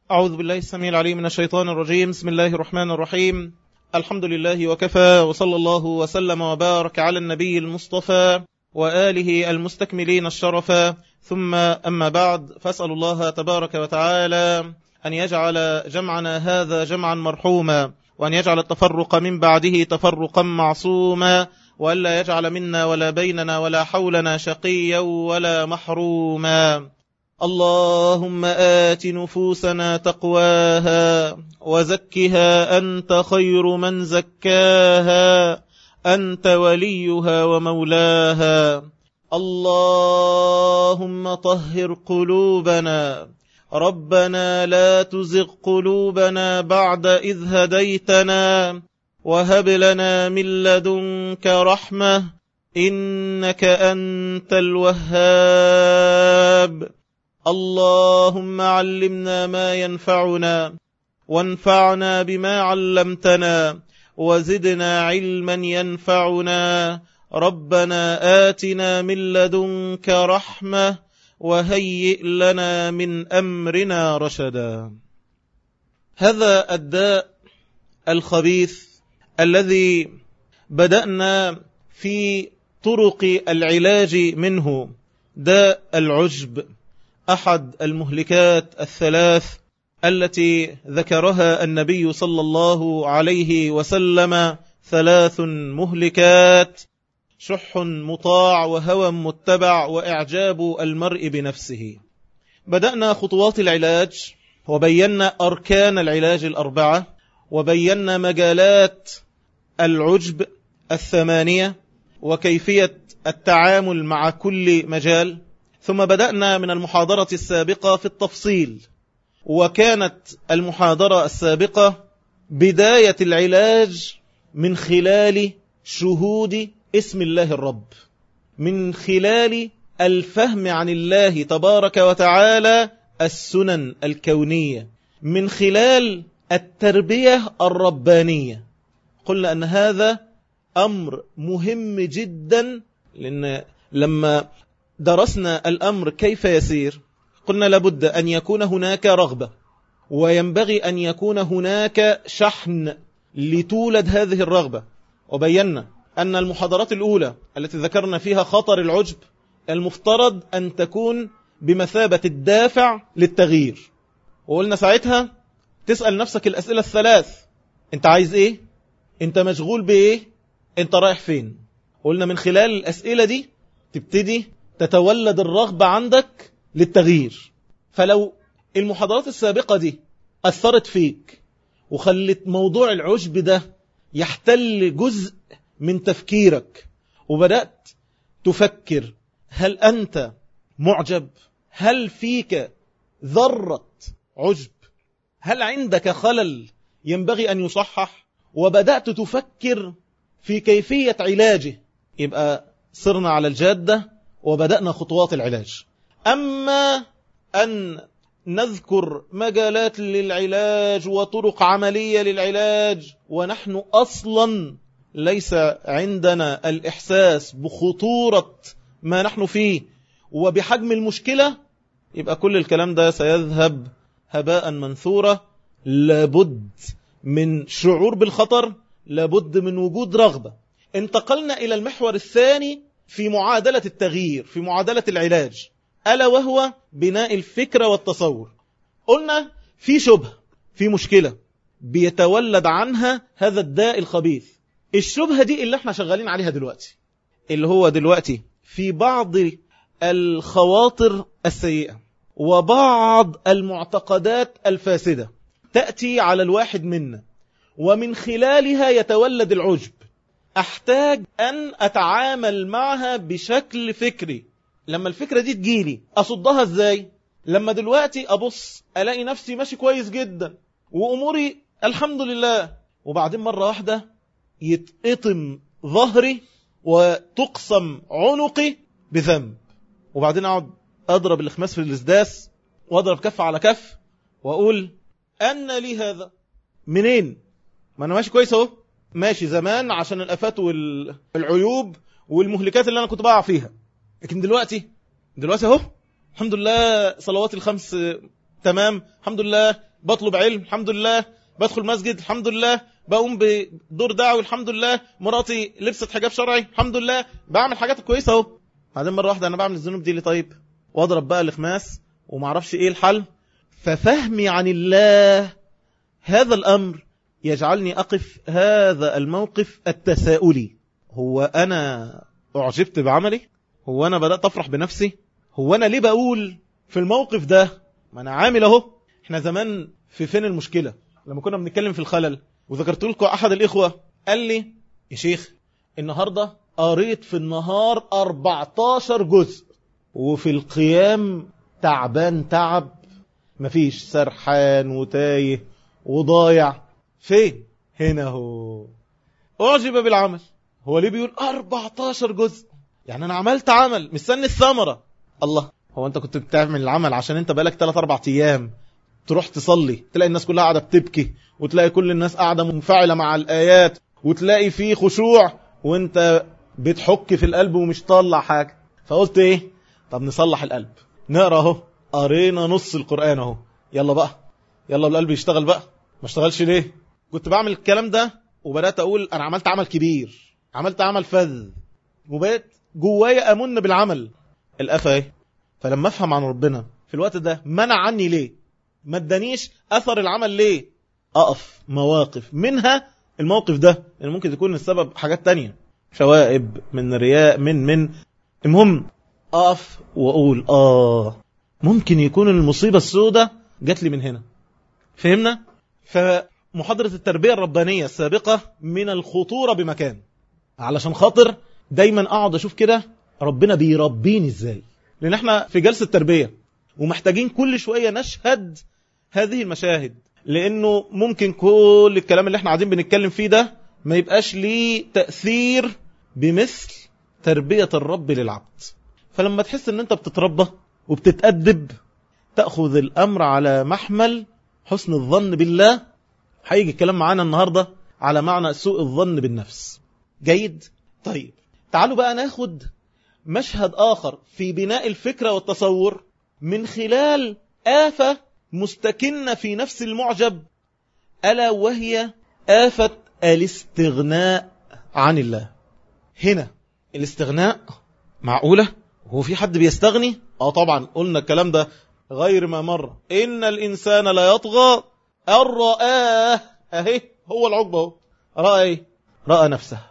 أعوذ بالله السميع العليم من الشيطان الرجيم بسم الله الرحمن الرحيم الحمد لله وكفى وصلى الله وسلم وبارك على النبي المصطفى وآله المستكملين الشرفا ثم أما بعد فأسأل الله تبارك وتعالى أن يجعل جمعنا هذا جمعا مرحوما وأن يجعل التفرق من بعده تفرقا معصوما وألا يجعل منا ولا بيننا ولا حولنا شقيا ولا محروما اللهم آت نفوسنا تقواها وزكها أنت خير من زكاها أنت وليها ومولاها اللهم طهر قلوبنا ربنا لا تزغ قلوبنا بعد إذ هديتنا وهب لنا من لدنك رحمة إنك أنت الوهاب اللهم علمنا ما ينفعنا وانفعنا بما علمتنا وزدنا علما ينفعنا ربنا آتنا من لدنك رحمة وهيئ لنا من أمرنا رشدا هذا الداء الخبيث الذي بدأنا في طرق العلاج منه داء العجب أحد المهلكات الثلاث التي ذكرها النبي صلى الله عليه وسلم ثلاث مهلكات شح مطاع وهوى متبع وإعجاب المرء بنفسه بدأنا خطوات العلاج وبينا أركان العلاج الأربعة وبينا مجالات العجب الثمانية وكيفية التعامل مع كل مجال ثم بدأنا من المحاضرة السابقة في التفصيل وكانت المحاضرة السابقة بداية العلاج من خلال شهود اسم الله الرب من خلال الفهم عن الله تبارك وتعالى السنن الكونية من خلال التربية الربانية قلنا أن هذا أمر مهم جدا لأن لما درسنا الأمر كيف يسير قلنا لابد أن يكون هناك رغبة وينبغي أن يكون هناك شحن لتولد هذه الرغبة وبينا أن المحاضرات الأولى التي ذكرنا فيها خطر العجب المفترض أن تكون بمثابة الدافع للتغيير وقلنا ساعتها تسأل نفسك الأسئلة الثلاث انت عايز ايه انت مشغول بايه انت رايح فين قلنا من خلال الأسئلة دي تبتدي تتولد الرغبة عندك للتغيير فلو المحاضرات السابقة دي أثرت فيك وخلت موضوع العشب ده يحتل جزء من تفكيرك وبدأت تفكر هل أنت معجب هل فيك ذرة عجب هل عندك خلل ينبغي أن يصحح وبدأت تفكر في كيفية علاجه يبقى صرنا على الجادة وبدأنا خطوات العلاج أما أن نذكر مجالات للعلاج وطرق عملية للعلاج ونحن أصلا ليس عندنا الإحساس بخطورة ما نحن فيه وبحجم المشكلة يبقى كل الكلام ده سيذهب هباء منثورا لابد من شعور بالخطر لابد من وجود رغبة انتقلنا إلى المحور الثاني في معادلة التغيير في معادلة العلاج ألا وهو بناء الفكرة والتصور قلنا في شبهة في مشكلة بيتولد عنها هذا الداء الخبيث الشبهة دي اللي احنا شغالين عليها دلوقتي اللي هو دلوقتي في بعض الخواطر السيئة وبعض المعتقدات الفاسدة تأتي على الواحد منا ومن خلالها يتولد العجب أحتاج أن أتعامل معها بشكل فكري لما الفكرة دي تجيلي أصدها إزاي لما دلوقتي أبص ألاقي نفسي ماشي كويس جدا وأموري الحمد لله وبعدين مرة واحدة يتقطم ظهري وتقسم عنقي بذنب وبعدين أقعد أضرب الخماس في الإسداس وأضرب كف على كف وأقول أن لي هذا منين ما أنا ماشي كويس أهو ماشي زمان عشان الافات والعيوب والمهلكات اللي انا كنت بقع فيها لكن دلوقتي دلوقتي اهو الحمد لله صلوات الخمس تمام الحمد لله بطلب علم الحمد لله بدخل مسجد الحمد لله بقوم بدور دعوي الحمد لله مراتي لبست حجاب شرعي الحمد لله بعمل حاجات كويسه اهو بعدين مره واحده انا بعمل الذنوب دي ليه طيب واضرب بقى الخماس وما اعرفش ايه الحل ففهمي عن الله هذا الامر يجعلني اقف هذا الموقف التساؤلي هو انا اعجبت بعملي هو انا بدات افرح بنفسي هو انا ليه بقول في الموقف ده ما انا عامل اهو احنا زمان في فين المشكله لما كنا بنتكلم في الخلل وذكرت لكم احد الاخوه قال لي يا شيخ النهارده قريت في النهار 14 جزء وفي القيام تعبان تعب مفيش سرحان وتايه وضايع فين هنا هو اعجب بالعمل هو ليه بيقول 14 جزء يعني انا عملت عمل مستني الثمره الله هو انت كنت بتعمل العمل عشان انت بقالك 3 4 ايام تروح تصلي تلاقي الناس كلها قاعده بتبكي وتلاقي كل الناس قاعده منفعله مع الايات وتلاقي فيه خشوع وانت بتحك في القلب ومش طالع حاجه فقلت ايه طب نصلح القلب نقرا اهو قرينا نص القران اهو يلا بقى يلا القلب يشتغل بقى ما اشتغلش ليه كنت بعمل الكلام ده وبدات اقول انا عملت عمل كبير عملت عمل فذ وبقيت جوايا امن بالعمل الافه ايه فلما افهم عن ربنا في الوقت ده منع عني ليه ما ادانيش اثر العمل ليه اقف مواقف منها الموقف ده اللي ممكن يكون السبب حاجات تانية شوائب من رياء من من المهم اقف واقول اه ممكن يكون المصيبة السوداء جات لي من هنا فهمنا فمحاضرة التربية الربانية السابقة من الخطورة بمكان علشان خاطر دايما اقعد اشوف كده ربنا بيربيني ازاي لان احنا في جلسة تربية ومحتاجين كل شوية نشهد هذه المشاهد لانه ممكن كل الكلام اللي احنا قاعدين بنتكلم فيه ده ما يبقاش ليه تأثير بمثل تربية الرب للعبد فلما تحس ان انت بتتربى وبتتأدب تأخذ الامر على محمل حسن الظن بالله هيجي الكلام معانا النهاردة على معنى سوء الظن بالنفس جيد طيب تعالوا بقى ناخد مشهد آخر في بناء الفكرة والتصور من خلال آفة مستكنة في نفس المعجب ألا وهي آفة الاستغناء عن الله هنا الاستغناء معقولة هو في حد بيستغني اه طبعا قلنا الكلام ده غير ما مر إن الإنسان لا يطغى أن رآه أهي هو العقبة اهو رأى إيه رأى نفسه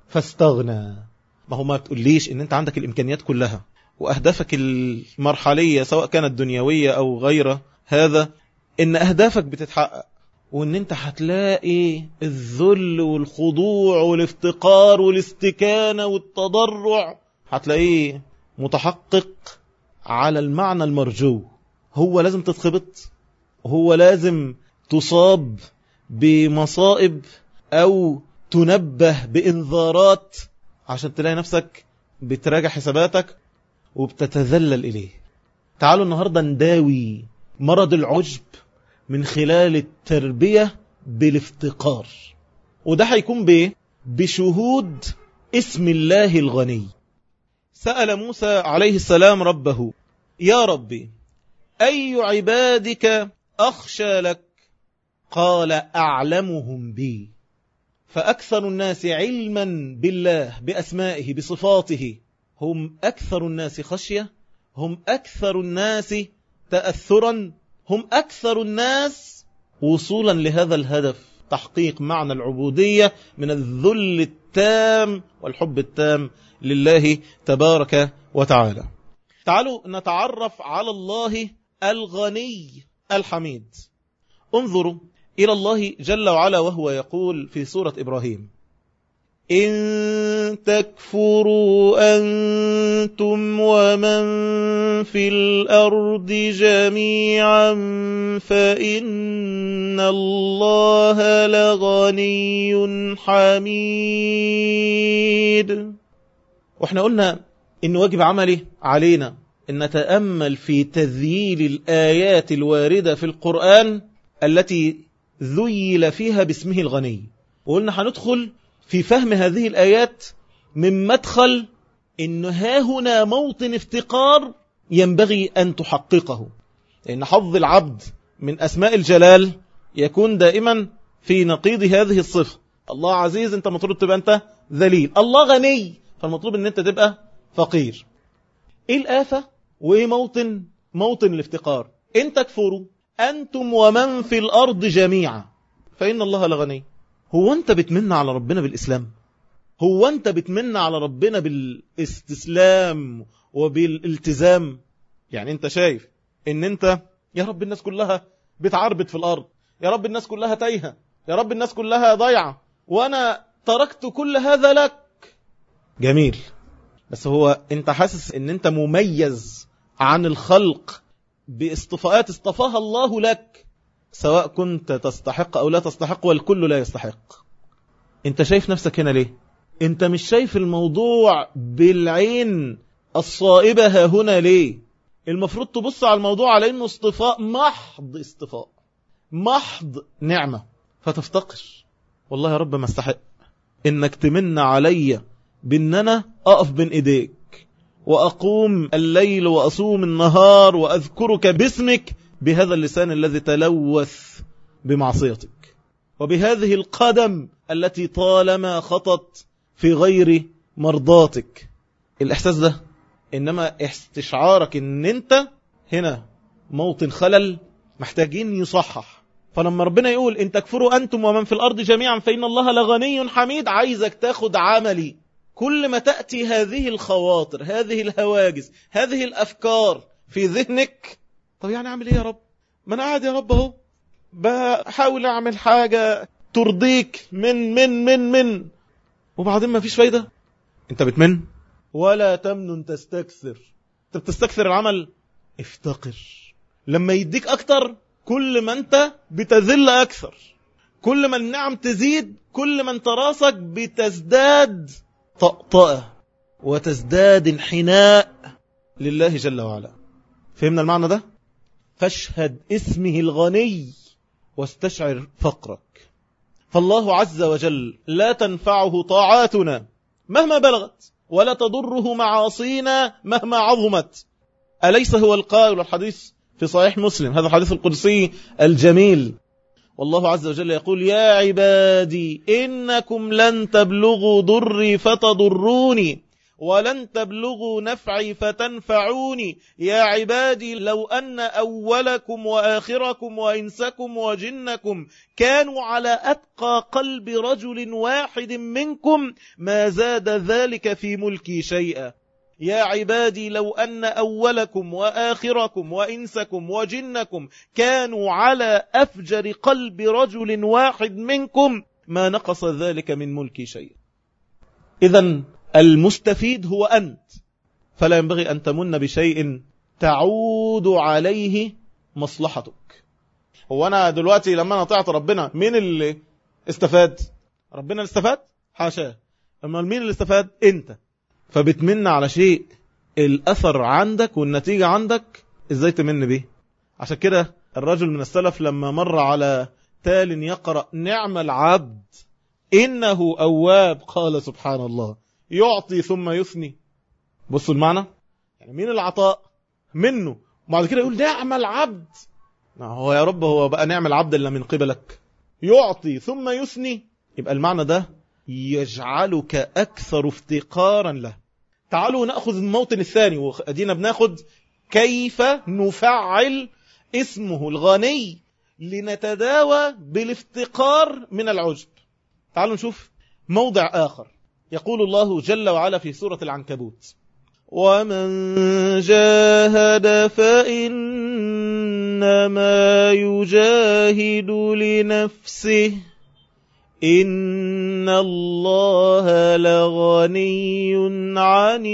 فاستغنى ما هو ما تقوليش ان انت عندك الامكانيات كلها واهدافك المرحلية سواء كانت دنيوية او غير هذا ان اهدافك بتتحقق وان انت هتلاقي الذل والخضوع والافتقار والاستكانة والتضرع هتلاقيه متحقق على المعنى المرجو هو لازم تتخبط هو لازم تصاب بمصائب او تنبه بانذارات عشان تلاقي نفسك بتراجع حساباتك وبتتذلل إليه تعالوا النهاردة نداوي مرض العجب من خلال التربية بالافتقار وده هيكون بايه بشهود اسم الله الغني سأل موسى عليه السلام ربه يا ربي أي عبادك أخشى لك قال أعلمهم بي فأكثر الناس علما بالله بأسمائه بصفاته هم أكثر الناس خشية هم أكثر الناس تأثرا هم أكثر الناس وصولا لهذا الهدف تحقيق معنى العبودية من الذل التام والحب التام لله تبارك وتعالى تعالوا نتعرف على الله الغني الحميد انظروا إلى الله جل وعلا وهو يقول في سورة إبراهيم إن تكفروا أنتم ومن في الأرض جميعا فإن الله لغني حميد واحنا قلنا إن واجب عملي علينا أن نتأمل في تذييل الآيات الواردة في القرآن التي ذيل فيها باسمه الغني وقلنا هندخل في فهم هذه الآيات من مدخل إن ها هنا موطن افتقار ينبغي أن تحققه لأن حظ العبد من أسماء الجلال يكون دائما في نقيض هذه الصفة الله عزيز انت مطلوب تبقى انت ذليل الله غني فالمطلوب ان انت تبقى فقير ايه الآفة وايه موطن موطن الافتقار ان تكفروا انتم ومن في الارض جميعا فان الله لغني هو انت بتمن على ربنا بالاسلام هو انت بتمن على ربنا بالاستسلام وبالالتزام يعني انت شايف ان انت يا رب الناس كلها بتعربت في الارض يا رب الناس كلها تايهه يا رب الناس كلها ضيعه وانا تركت كل هذا لك جميل بس هو انت حاسس ان انت مميز عن الخلق باصطفاءات اصطفاها الله لك سواء كنت تستحق او لا تستحق والكل لا يستحق انت شايف نفسك هنا ليه انت مش شايف الموضوع بالعين الصائبة ها هنا ليه المفروض تبص على الموضوع على انه اصطفاء محض اصطفاء محض نعمة فتفتقر والله يا رب ما استحق انك تمن علي بان انا اقف بين ايديك واقوم الليل واصوم النهار واذكرك باسمك بهذا اللسان الذي تلوث بمعصيتك وبهذه القدم التي طالما خطت في غير مرضاتك الاحساس ده انما استشعارك ان انت هنا موطن خلل محتاجين يصحح فلما ربنا يقول ان تكفروا انتم ومن في الارض جميعا فان الله لغني حميد عايزك تاخد عملي كل ما تأتي هذه الخواطر هذه الهواجس هذه الافكار في ذهنك طب يعني اعمل ايه يا رب ما انا قاعد يا رب اهو بحاول اعمل حاجة ترضيك من من من من وبعدين ما فيش فايدة انت بتمن ولا تمنن تستكثر انت بتستكثر العمل افتقر لما يديك اكتر كل ما انت بتذل اكثر كل ما النعم تزيد كل ما انت راسك بتزداد طأطأة وتزداد انحناء لله جل وعلا فهمنا المعنى ده فاشهد اسمه الغني واستشعر فقرك فالله عز وجل لا تنفعه طاعاتنا مهما بلغت ولا تضره معاصينا مهما عظمت أليس هو القائل الحديث في صحيح مسلم هذا الحديث القدسي الجميل والله عز وجل يقول يا عبادي إنكم لن تبلغوا ضري فتضروني ولن تبلغوا نفعي فتنفعوني يا عبادي لو أن أولكم وآخركم وإنسكم وجنكم كانوا على أتقى قلب رجل واحد منكم ما زاد ذلك في ملكي شيئا يا عبادي لو أن أولكم وآخركم وإنسكم وجنكم كانوا على أفجر قلب رجل واحد منكم ما نقص ذلك من ملكي شيئا إذا المستفيد هو أنت فلا ينبغي أن تمن بشيء تعود عليه مصلحتك هو أنا دلوقتي لما أنا طلعت ربنا مين اللي استفاد ربنا اللي استفاد حاشاه أما مين اللي استفاد أنت فبتمن على شيء الأثر عندك والنتيجة عندك إزاي تمن به عشان كده الرجل من السلف لما مر على تال يقرأ نعم العبد إنه أواب قال سبحان الله يعطي ثم يثني بصوا المعنى يعني مين العطاء منه وبعد كده يقول نعم العبد هو يا رب هو بقى نعم العبد إلا من قبلك يعطي ثم يثني يبقى المعنى ده يجعلك أكثر افتقارا له تعالوا نأخذ الموطن الثاني وأدينا بناخد كيف نفعل اسمه الغني لنتداوى بالافتقار من العجب تعالوا نشوف موضع آخر يقول الله جل وعلا في سورة العنكبوت ومن جاهد فإنما يجاهد لنفسه إن الله لغني عن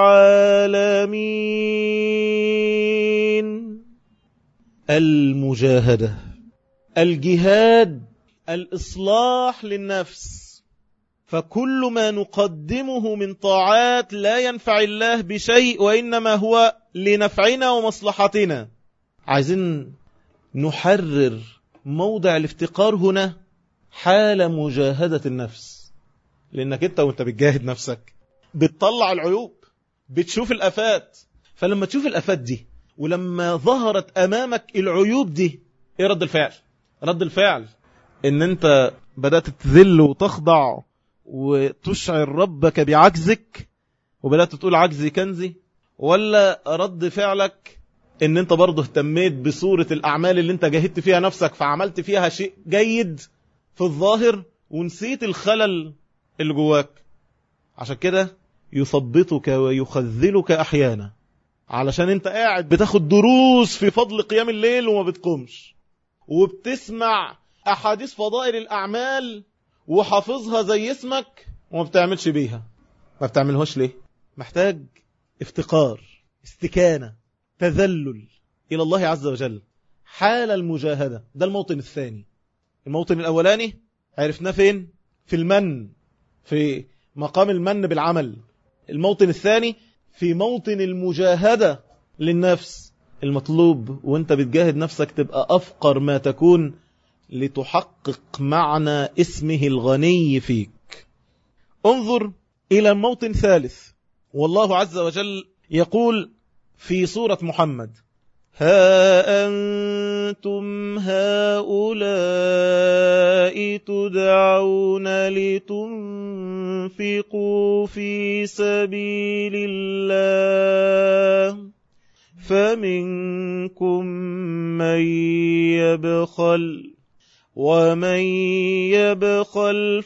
العالمين المجاهدة الجهاد الإصلاح للنفس فكل ما نقدمه من طاعات لا ينفع الله بشيء وإنما هو لنفعنا ومصلحتنا عايزين نحرر موضع الافتقار هنا حال مجاهدة النفس لأنك أنت وأنت بتجاهد نفسك بتطلع العيوب بتشوف الأفات فلما تشوف الأفات دي ولما ظهرت أمامك العيوب دي ايه رد الفعل رد الفعل ان انت بدأت تذل وتخضع وتشعر ربك بعجزك وبدأت تقول عجزي كنزي ولا رد فعلك ان انت برضه اهتميت بصورة الاعمال اللي انت جاهدت فيها نفسك فعملت فيها شيء جيد في الظاهر ونسيت الخلل اللي جواك عشان كده يثبطك ويخذلك احيانا علشان انت قاعد بتاخد دروس في فضل قيام الليل وما بتقومش وبتسمع احاديث فضائل الاعمال وحافظها زي اسمك وما بتعملش بيها ما بتعملهاش ليه محتاج افتقار استكانة تذلل إلى الله عز وجل حال المجاهدة ده الموطن الثاني الموطن الأولاني عرفناه فين في المن في مقام المن بالعمل الموطن الثاني في موطن المجاهدة للنفس المطلوب وانت بتجاهد نفسك تبقى أفقر ما تكون لتحقق معنى اسمه الغني فيك انظر إلى موطن ثالث والله عز وجل يقول في سورة محمد ها أنتم هؤلاء تدعون لتنفقوا في سبيل الله فمنكم من يبخل ومن يبخل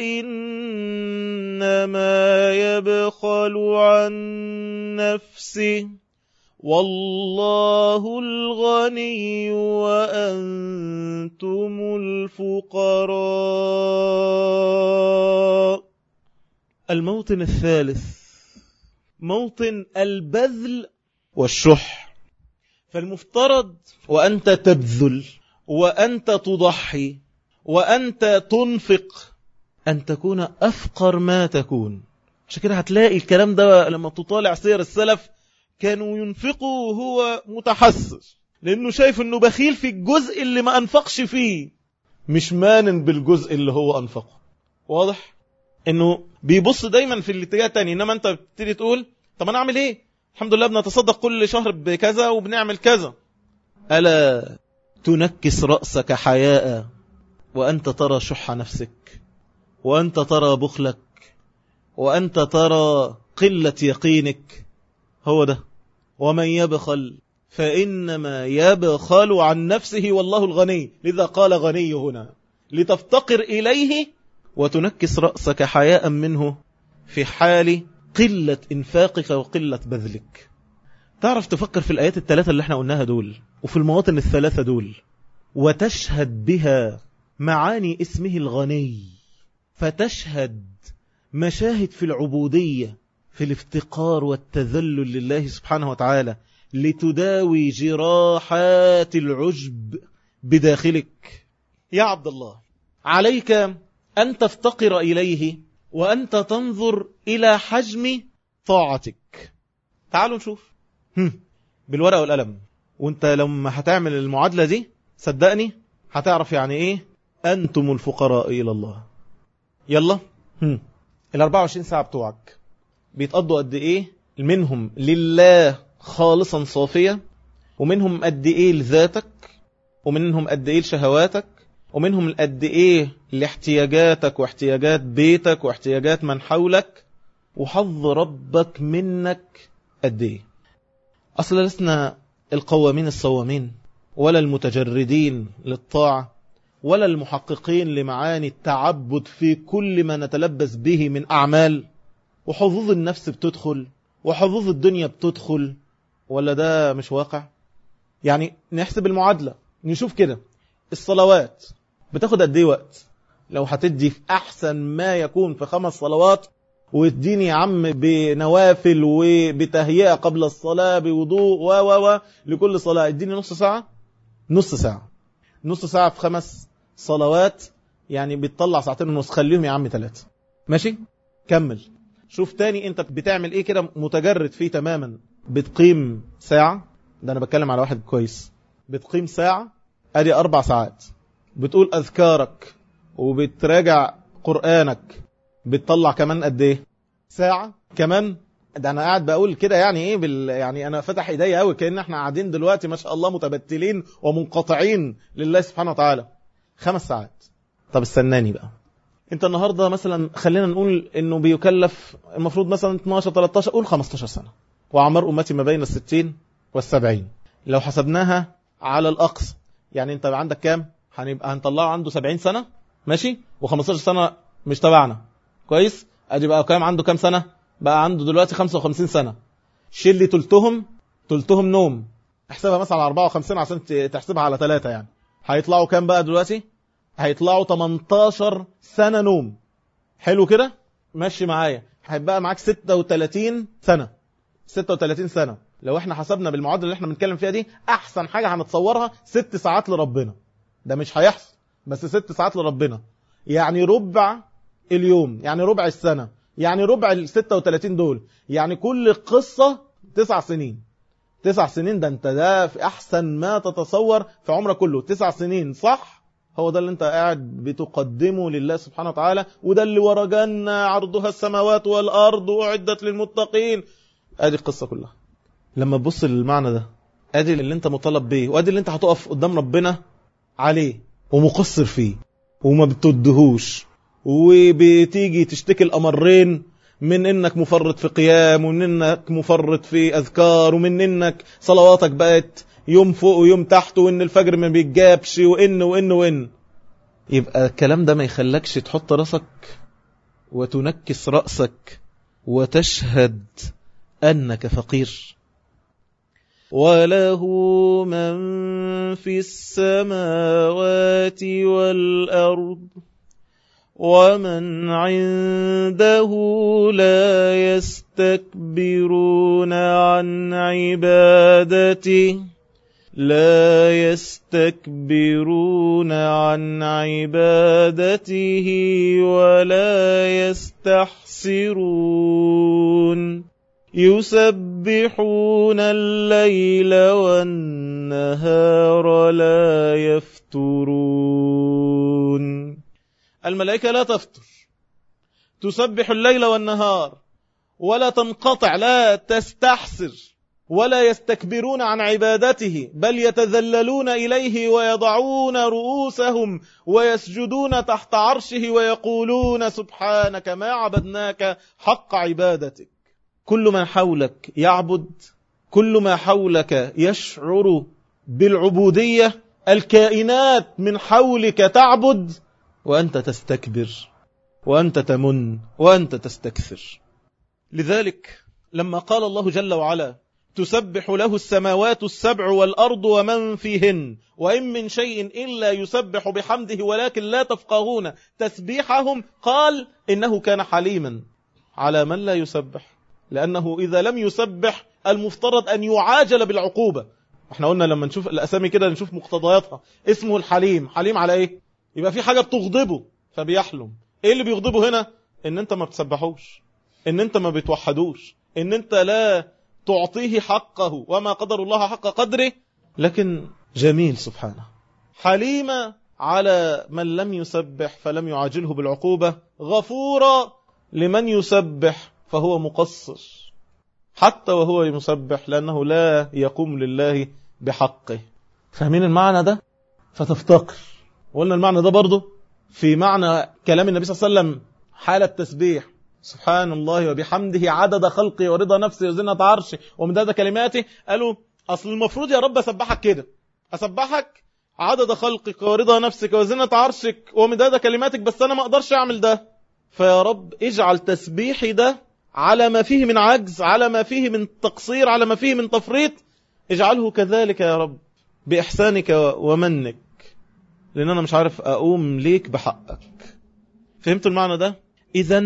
فإنما يبخل عن نفسه والله الغني وأنتم الفقراء الموطن الثالث موطن البذل والشح فالمفترض وأنت تبذل وأنت تضحي وأنت تنفق أن تكون أفقر ما تكون عشان كده هتلاقي الكلام ده لما تطالع سير السلف كانوا ينفقوا وهو متحسس لأنه شايف أنه بخيل في الجزء اللي ما أنفقش فيه مش مانن بالجزء اللي هو أنفقه واضح؟ أنه بيبص دايما في الاتجاه التاني إنما أنت بتبتدي تقول طب أنا أعمل إيه؟ الحمد لله بنتصدق كل شهر بكذا وبنعمل كذا ألا تنكس رأسك حياء وأنت ترى شح نفسك وأنت ترى بخلك وأنت ترى قلة يقينك هو ده ومن يبخل فإنما يبخل عن نفسه والله الغني لذا قال غني هنا لتفتقر إليه وتنكس رأسك حياء منه في حال قلة إنفاقك وقلة بذلك تعرف تفكر في الآيات الثلاثة اللي احنا قلناها دول وفي المواطن الثلاثة دول وتشهد بها معاني اسمه الغني فتشهد مشاهد في العبودية في الافتقار والتذلل لله سبحانه وتعالى لتداوي جراحات العجب بداخلك يا عبد الله عليك أن تفتقر إليه وأنت تنظر إلى حجم طاعتك تعالوا نشوف بالورقة والقلم وانت لما هتعمل المعادلة دي صدقني هتعرف يعني ايه أنتم الفقراء إلى الله يلا ال 24 ساعة بتوعك بيتقضوا قد ايه منهم لله خالصا صافية ومنهم قد ايه لذاتك ومنهم قد ايه لشهواتك ومنهم قد ايه لاحتياجاتك واحتياجات بيتك واحتياجات من حولك وحظ ربك منك قد ايه اصلا لسنا القوامين الصوامين ولا المتجردين للطاعة ولا المحققين لمعاني التعبد في كل ما نتلبس به من أعمال وحظوظ النفس بتدخل وحظوظ الدنيا بتدخل ولا ده مش واقع يعني نحسب المعادلة نشوف كده الصلوات بتاخد قد ايه وقت لو هتدي في احسن ما يكون في خمس صلوات واديني يا عم بنوافل وبتهيئة قبل الصلاة بوضوء و و و لكل صلاة اديني نص ساعة نص ساعة نص ساعة في خمس صلوات يعني بتطلع ساعتين ونص خليهم يا عم ثلاثة ماشي كمل شوف تاني انت بتعمل ايه كده متجرد فيه تماما بتقيم ساعة ده انا بتكلم على واحد كويس بتقيم ساعة ادي اربع ساعات بتقول اذكارك وبتراجع قرآنك بتطلع كمان قد ايه ساعة كمان ده انا قاعد بقول كده يعني ايه بال... يعني انا فتح ايديا قوي كان احنا قاعدين دلوقتي ما شاء الله متبتلين ومنقطعين لله سبحانه وتعالى خمس ساعات طب استناني بقى انت النهارده مثلا خلينا نقول انه بيكلف المفروض مثلا 12 13 قول 15 سنه واعمار امتي ما بين الستين والسبعين لو حسبناها على الاقصى يعني انت عندك كام هنبقى هنطلعه عنده 70 سنه ماشي و15 سنه مش تبعنا كويس ادي بقى كام عنده كام سنه بقى عنده دلوقتي 55 سنه شيل لي تلتهم تلتهم نوم احسبها مثلا على 54 عشان ت- تحسبها على ثلاثة يعني هيطلعوا كام بقى دلوقتي هيطلعوا 18 سنة نوم حلو كده ماشي معايا هيبقى معاك 36 سنة 36 سنة لو احنا حسبنا بالمعادلة اللي احنا بنتكلم فيها دي احسن حاجة هنتصورها ست ساعات لربنا ده مش هيحصل بس ست ساعات لربنا يعني ربع اليوم يعني ربع السنة يعني ربع ال 36 دول يعني كل قصة تسع سنين تسع سنين ده انت ده في احسن ما تتصور في عمرك كله تسع سنين صح هو ده اللي انت قاعد بتقدمه لله سبحانه وتعالى وده اللي ورا جنة عرضها السماوات والارض واعدت للمتقين ادي القصة كلها لما تبص للمعنى ده ادي اللي انت مطالب بيه وادي اللي انت هتقف قدام ربنا عليه ومقصر فيه وما بتدهوش وبتيجي تشتكي الامرين من انك مفرط في قيام ومن انك مفرط في اذكار ومن انك صلواتك بقت يوم فوق ويوم تحت وان الفجر ما بيتجابش وان وان وان يبقى الكلام ده ما يخلكش تحط راسك وتنكس رأسك وتشهد أنك فقير وله من في السماوات والأرض ومن عنده لا يستكبرون عن عبادته لا يستكبرون عن عبادته ولا يستحسرون يسبحون الليل والنهار لا يفترون الملائكة لا تفتر تسبح الليل والنهار ولا تنقطع لا تستحسر ولا يستكبرون عن عبادته بل يتذللون إليه ويضعون رؤوسهم ويسجدون تحت عرشه ويقولون سبحانك ما عبدناك حق عبادتك كل ما حولك يعبد كل ما حولك يشعر بالعبودية الكائنات من حولك تعبد وأنت تستكبر وأنت تمن وأنت تستكثر لذلك لما قال الله جل وعلا تسبح له السماوات السبع والأرض ومن فيهن وإن من شيء إلا يسبح بحمده ولكن لا تفقهون تسبيحهم قال إنه كان حليما على من لا يسبح لأنه إذا لم يسبح المفترض أن يعاجل بالعقوبة احنا قلنا لما نشوف الأسامي كده نشوف مقتضياتها اسمه الحليم حليم على ايه يبقى في حاجة بتغضبه فبيحلم ايه اللي بيغضبه هنا ان انت ما بتسبحوش ان انت ما بتوحدوش ان انت لا تعطيه حقه وما قدر الله حق قدره لكن جميل سبحانه حليم على من لم يسبح فلم يعاجله بالعقوبة غفورا لمن يسبح فهو مقصر حتى وهو يسبح لأنه لا يقوم لله بحقه فاهمين المعنى ده فتفتقر وقلنا المعنى ده برضه في معنى كلام النبي صلى الله عليه وسلم حالة تسبيح سبحان الله وبحمده عدد خلقه ورضا نفسه وزنة عرشه ومداد كلماته قالوا أصل المفروض يا رب أسبحك كده أسبحك عدد خلقك ورضا نفسك وزنة عرشك ومداد كلماتك بس أنا ما أقدرش أعمل ده فيا رب اجعل تسبيحي ده على ما فيه من عجز على ما فيه من تقصير على ما فيه من تفريط اجعله كذلك يا رب بإحسانك ومنك لأن أنا مش عارف أقوم ليك بحقك فهمتوا المعنى ده؟ إذا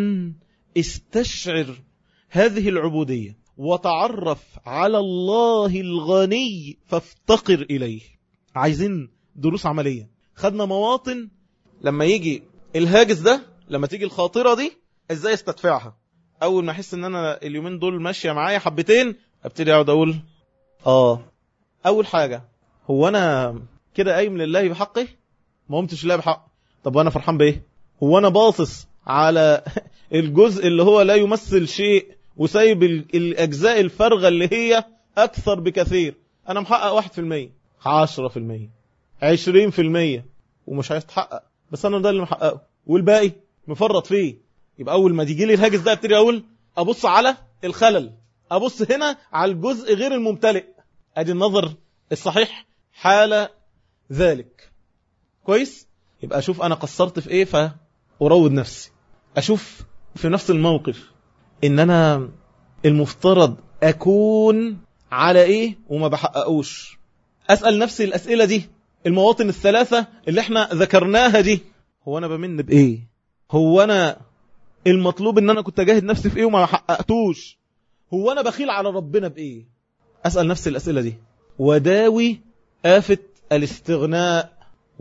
استشعر هذه العبودية وتعرف على الله الغني فافتقر إليه عايزين دروس عملية خدنا مواطن لما يجي الهاجس ده لما تيجي الخاطرة دي ازاي استدفعها اول ما احس ان انا اليومين دول ماشية معايا حبتين ابتدي اقعد اقول اه اول حاجة هو انا كده قايم لله بحقه ما قمتش لله بحق طب وانا فرحان بايه هو انا باصص على الجزء اللي هو لا يمثل شيء وسايب الأجزاء الفارغة اللي هي أكثر بكثير أنا محقق واحد في المية عشرة في المية عشرين في المية ومش هيتحقق بس أنا ده اللي محققه والباقي مفرط فيه يبقى أول ما تيجي لي الهاجس ده ابتدي أقول أبص على الخلل أبص هنا على الجزء غير الممتلئ أدي النظر الصحيح حال ذلك كويس يبقى أشوف أنا قصرت في إيه فأروض نفسي أشوف في نفس الموقف إن أنا المفترض أكون على إيه وما بحققوش أسأل نفسي الأسئلة دي المواطن الثلاثة اللي احنا ذكرناها دي هو أنا بمن بإيه هو أنا المطلوب إن أنا كنت أجاهد نفسي في إيه وما حققتوش هو أنا بخيل على ربنا بإيه أسأل نفسي الأسئلة دي وداوي آفة الاستغناء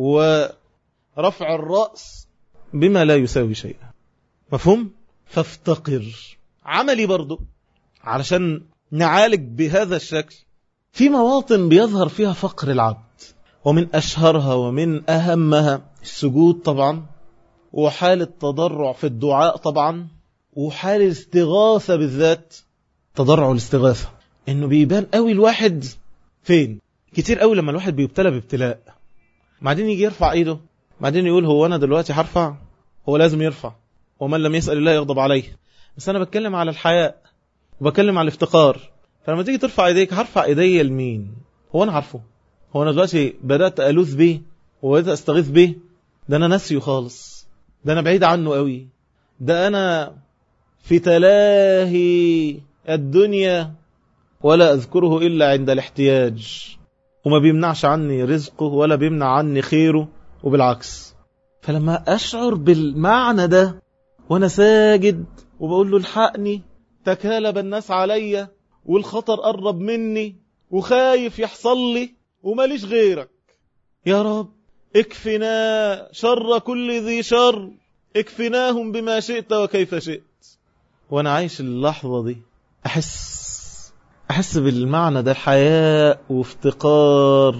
ورفع الرأس بما لا يساوي شيئا مفهوم؟ فافتقر عملي برضو علشان نعالج بهذا الشكل في مواطن بيظهر فيها فقر العبد ومن أشهرها ومن أهمها السجود طبعا وحال التضرع في الدعاء طبعا وحال الاستغاثة بالذات تضرع الاستغاثة انه بيبان قوي الواحد فين كتير قوي لما الواحد بيبتلى بابتلاء بعدين يجي يرفع ايده بعدين يقول هو انا دلوقتي هرفع هو لازم يرفع ومن لم يسأل الله يغضب عليه بس انا بتكلم على الحياء وبتكلم على الافتقار فلما تيجي ترفع ايديك هرفع ايدي لمين هو انا عارفه هو انا دلوقتي بدأت ألوذ بيه وبدأت أستغيث بيه ده أنا ناسيه خالص ده أنا بعيد عنه قوي ده أنا في تلاهي الدنيا ولا أذكره إلا عند الاحتياج وما بيمنعش عني رزقه ولا بيمنع عني خيره وبالعكس فلما أشعر بالمعنى ده وأنا ساجد وبقول له الحقني تكالب الناس عليا والخطر قرب مني وخايف يحصل لي وماليش غيرك يا رب اكفنا شر كل ذي شر اكفناهم بما شئت وكيف شئت وانا عايش اللحظة دي احس احس بالمعنى ده حياء وافتقار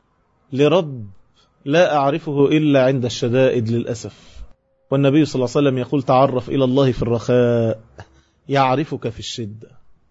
لرب لا اعرفه الا عند الشدائد للأسف والنبي صلى الله عليه وسلم يقول تعرف الى الله في الرخاء يعرفك في الشدة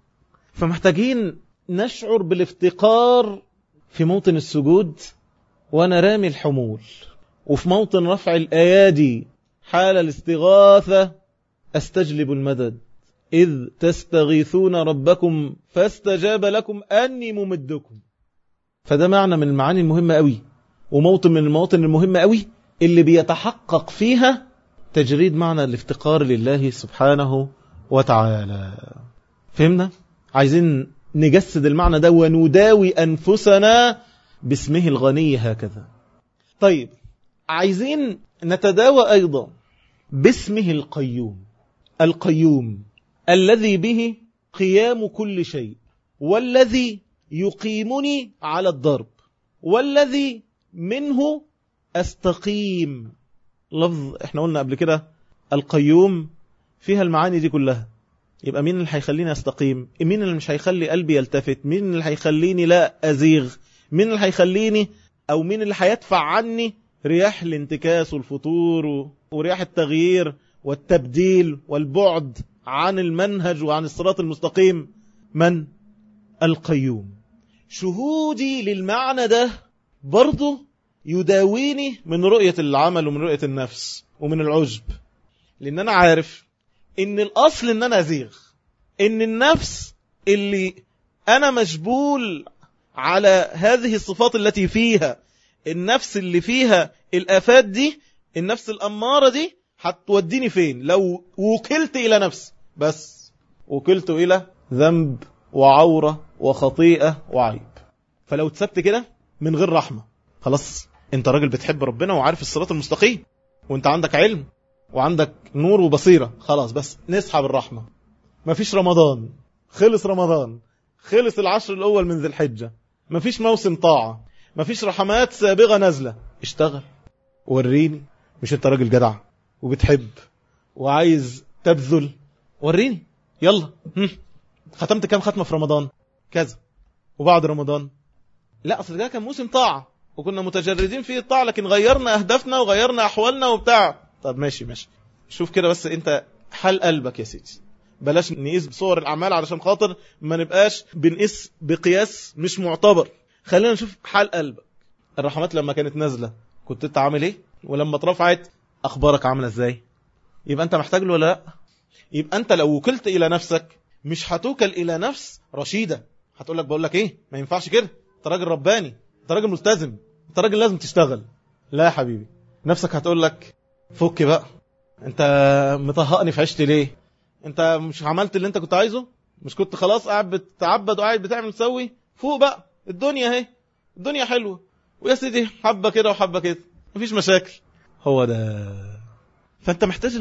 فمحتاجين نشعر بالافتقار في موطن السجود وانا رامي الحمول وفي موطن رفع الايادي حال الاستغاثة استجلب المدد إذ تستغيثون ربكم فاستجاب لكم أني ممدكم فده معنى من المعاني المهمة قوي وموطن من المواطن المهمة قوي اللي بيتحقق فيها تجريد معنى الافتقار لله سبحانه وتعالى فهمنا؟ عايزين نجسد المعنى ده ونداوي أنفسنا باسمه الغني هكذا طيب عايزين نتداوى أيضا باسمه القيوم القيوم الذي به قيام كل شيء والذي يقيمني على الضرب والذي منه استقيم لفظ احنا قلنا قبل كده القيوم فيها المعاني دي كلها يبقى مين اللي هيخليني استقيم مين اللي مش هيخلي قلبي يلتفت مين اللي هيخليني لا ازيغ مين اللي هيخليني او مين اللي هيدفع عني رياح الانتكاس والفتور ورياح التغيير والتبديل والبعد عن المنهج وعن الصراط المستقيم من القيوم شهودي للمعنى ده برضه يداويني من رؤية العمل ومن رؤية النفس ومن العجب لأن أنا عارف إن الأصل إن أنا أزيغ إن النفس اللي أنا مجبول على هذه الصفات التي فيها النفس اللي فيها الآفات دي النفس الأمارة دي هتوديني فين لو وكلت إلى نفسي بس وكلت إلى ذنب وعورة وخطيئة وعيب فلو تسبت كده من غير رحمة خلاص انت راجل بتحب ربنا وعارف الصراط المستقيم وانت عندك علم وعندك نور وبصيرة خلاص بس نسحب الرحمة مفيش رمضان خلص رمضان خلص العشر الأول من ذي الحجة مفيش موسم طاعة مفيش رحمات سابغة نازلة اشتغل وريني مش انت راجل جدع وبتحب وعايز تبذل وريني يلا هم. ختمت كام ختمة في رمضان كذا وبعد رمضان لا اصل ده كان موسم طاعة وكنا متجردين في الطاعة لكن غيرنا اهدافنا وغيرنا احوالنا وبتاع طب ماشي ماشي شوف كده بس انت حال قلبك يا سيدي بلاش نقيس بصور الأعمال علشان خاطر ما نبقاش بنقيس بقياس مش معتبر خلينا نشوف حال قلبك الرحمات لما كانت نازلة كنت انت عامل ايه ولما اترفعت اخبارك عاملة ازاي يبقى انت محتاج له ولا لا يبقى انت لو وكلت الى نفسك مش هتوكل الى نفس رشيدة هتقول لك بقول لك ايه ما ينفعش كده انت راجل رباني انت راجل ملتزم انت راجل لازم تشتغل لا يا حبيبي نفسك هتقول لك فك بقى انت مطهقني في عشتي ليه انت مش عملت اللي انت كنت عايزه مش كنت خلاص قاعد بتتعبد وقاعد بتعمل تسوي فوق بقى الدنيا اهي الدنيا حلوه ويا سيدي حبه كده وحبه كده مفيش مشاكل هو ده فانت محتاج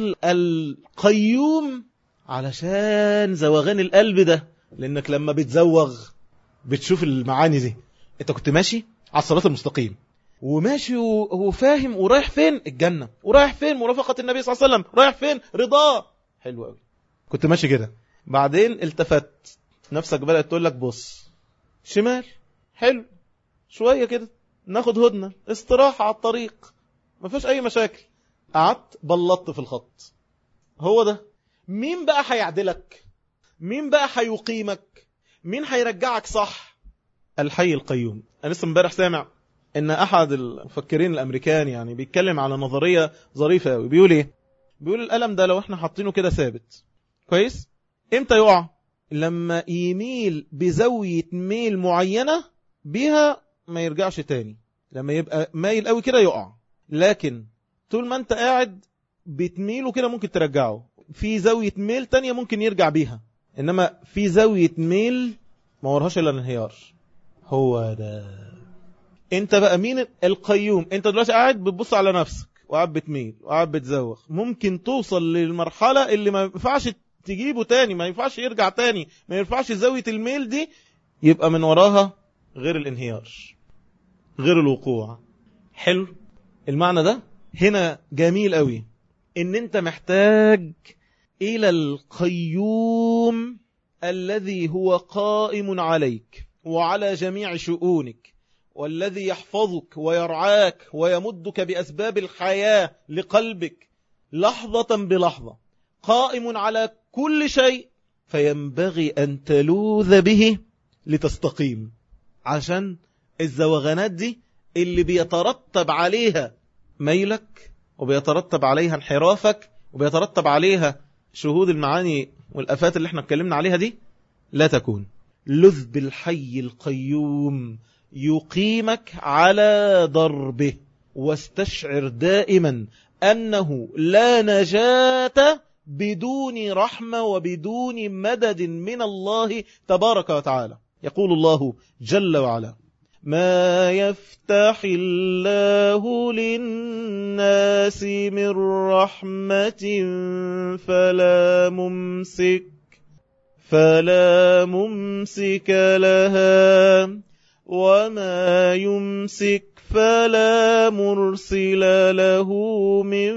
القيوم علشان زوغان القلب ده لانك لما بتزوغ بتشوف المعاني دي انت كنت ماشي على الصراط المستقيم وماشي وهو فاهم ورايح فين الجنة ورايح فين مرافقة النبي صلى الله عليه وسلم رايح فين رضاه حلو قوي كنت ماشي كده بعدين التفت نفسك بدأت تقول لك بص شمال حلو شوية كده ناخد هدنة استراحة على الطريق ما فيش اي مشاكل قعدت بلطت في الخط هو ده مين بقى هيعدلك مين بقى هيقيمك مين هيرجعك صح الحي القيوم انا لسه امبارح سامع ان احد المفكرين الامريكان يعني بيتكلم على نظريه ظريفه قوي بيقول ايه بيقول القلم ده لو احنا حاطينه كده ثابت كويس امتى يقع لما يميل بزاويه ميل معينه بيها ما يرجعش تاني لما يبقى مايل قوي كده يقع لكن طول ما انت قاعد بتميله كده ممكن ترجعه في زاويه ميل تانية ممكن يرجع بيها انما في زاويه ميل ما ورهاش الا الانهيار هو ده انت بقى مين القيوم انت دلوقتي قاعد بتبص على نفسك وقاعد بتميل وقاعد بتزوغ ممكن توصل للمرحلة اللي ما ينفعش تجيبه تاني ما ينفعش يرجع تاني ما ينفعش زاوية الميل دي يبقى من وراها غير الانهيار غير الوقوع حلو المعنى ده هنا جميل قوي ان انت محتاج الى القيوم الذي هو قائم عليك وعلى جميع شؤونك والذي يحفظك ويرعاك ويمدك بأسباب الحياة لقلبك لحظة بلحظة قائم على كل شيء فينبغي أن تلوذ به لتستقيم عشان الزوغانات دي اللي بيترتب عليها ميلك وبيترتب عليها انحرافك وبيترتب عليها شهود المعاني والأفات اللي احنا اتكلمنا عليها دي لا تكون لذ بالحي القيوم يقيمك على ضربه واستشعر دائما أنه لا نجاة بدون رحمة وبدون مدد من الله تبارك وتعالى يقول الله جل وعلا ما يفتح الله للناس من رحمة فلا ممسك فلا ممسك لها وما يمسك فلا مرسل له من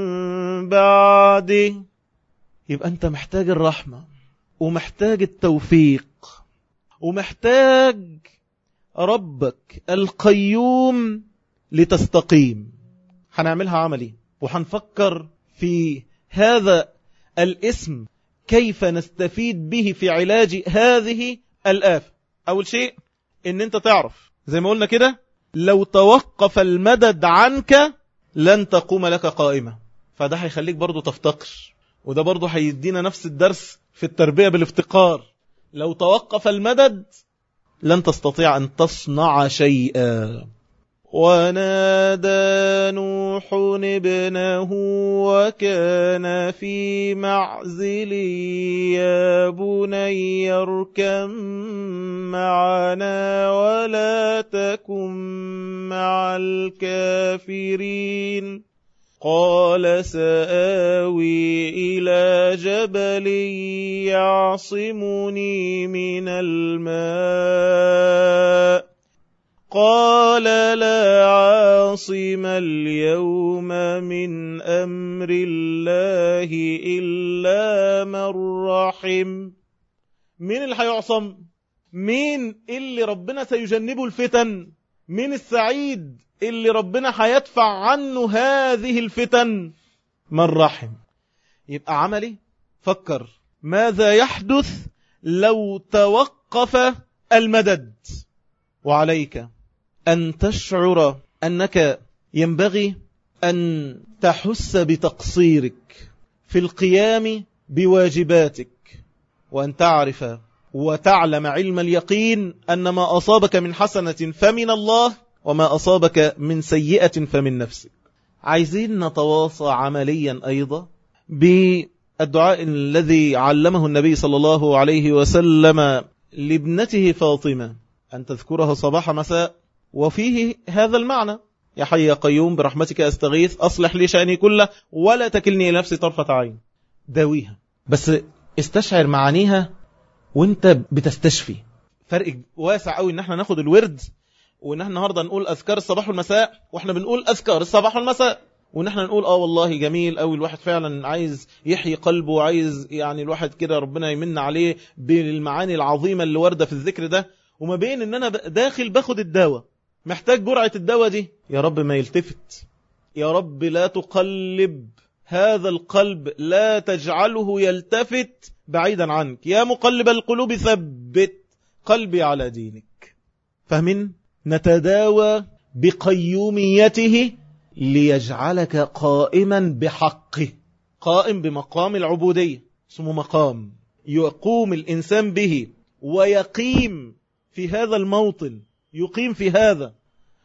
بعده يبقى أنت محتاج الرحمة ومحتاج التوفيق ومحتاج ربك القيوم لتستقيم هنعملها عملي وهنفكر في هذا الاسم كيف نستفيد به في علاج هذه الآفة أول شيء ان انت تعرف زي ما قلنا كده لو توقف المدد عنك لن تقوم لك قائمة فده هيخليك برضو تفتقر وده برضو هيدينا نفس الدرس في التربية بالافتقار لو توقف المدد لن تستطيع أن تصنع شيئا ونادى نوح ابنه وكان في معزل يا بني اركم معنا ولا تكن مع الكافرين قال سآوي إلى جبل يعصمني من الماء قال لا عاصم اليوم من أمر الله إلا من رحم مين اللي هيعصم مين اللي ربنا سيجنبه الفتن مين السعيد اللي ربنا هيدفع عنه هذه الفتن من رحم يبقى عملي فكر ماذا يحدث لو توقف المدد وعليك أن تشعر أنك ينبغي أن تحس بتقصيرك في القيام بواجباتك وأن تعرف وتعلم علم اليقين أن ما أصابك من حسنة فمن الله وما أصابك من سيئة فمن نفسك عايزين نتواصى عمليا أيضا بالدعاء الذي علمه النبي صلى الله عليه وسلم لابنته فاطمة أن تذكرها صباح مساء وفيه هذا المعنى يا حي يا قيوم برحمتك أستغيث أصلح لي شأني كله ولا تكلني إلى نفسي طرفة عين داويها بس استشعر معانيها وانت بتستشفي فرق واسع قوي ان احنا ناخد الورد وان احنا النهارده نقول اذكار الصباح والمساء واحنا بنقول اذكار الصباح والمساء وان احنا نقول اه والله جميل قوي الواحد فعلا عايز يحيي قلبه وعايز يعني الواحد كده ربنا يمن عليه بالمعاني العظيمه اللي وارده في الذكر ده وما بين ان انا داخل باخد الدواء محتاج جرعه الدواء دي يا رب ما يلتفت يا رب لا تقلب هذا القلب لا تجعله يلتفت بعيدا عنك يا مقلب القلوب ثبت قلبي على دينك فاهمين نتداوى بقيوميته ليجعلك قائما بحقه قائم بمقام العبودية اسمه مقام يقوم الإنسان به ويقيم في هذا الموطن يقيم في هذا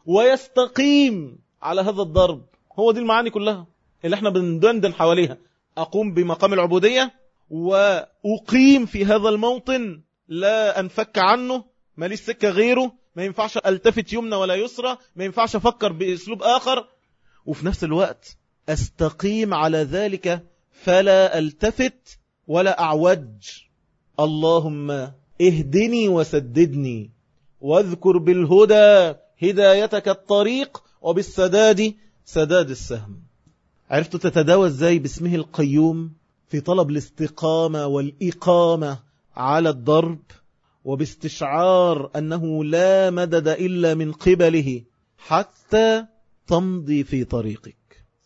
ويستقيم على هذا الضرب هو دي المعاني كلها اللي احنا بندندن حواليها أقوم بمقام العبودية وأقيم في هذا الموطن لا أنفك عنه ماليش سكة غيره ما ينفعش التفت يمنى ولا يسرى ما ينفعش أفكر بأسلوب آخر وفي نفس الوقت أستقيم على ذلك فلا ألتفت ولا أعوج اللهم اهدني وسددني واذكر بالهدى هدايتك الطريق وبالسداد سداد السهم عرفت تتداوى ازاي باسمه القيوم في طلب الاستقامة والإقامة على الضرب وباستشعار أنه لا مدد إلا من قبله حتى تمضي في طريقك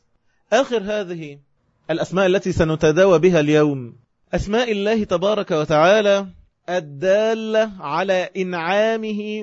آخر هذه الأسماء التي سنتداوى بها اليوم أسماء الله تبارك وتعالى الدالة على إنعامه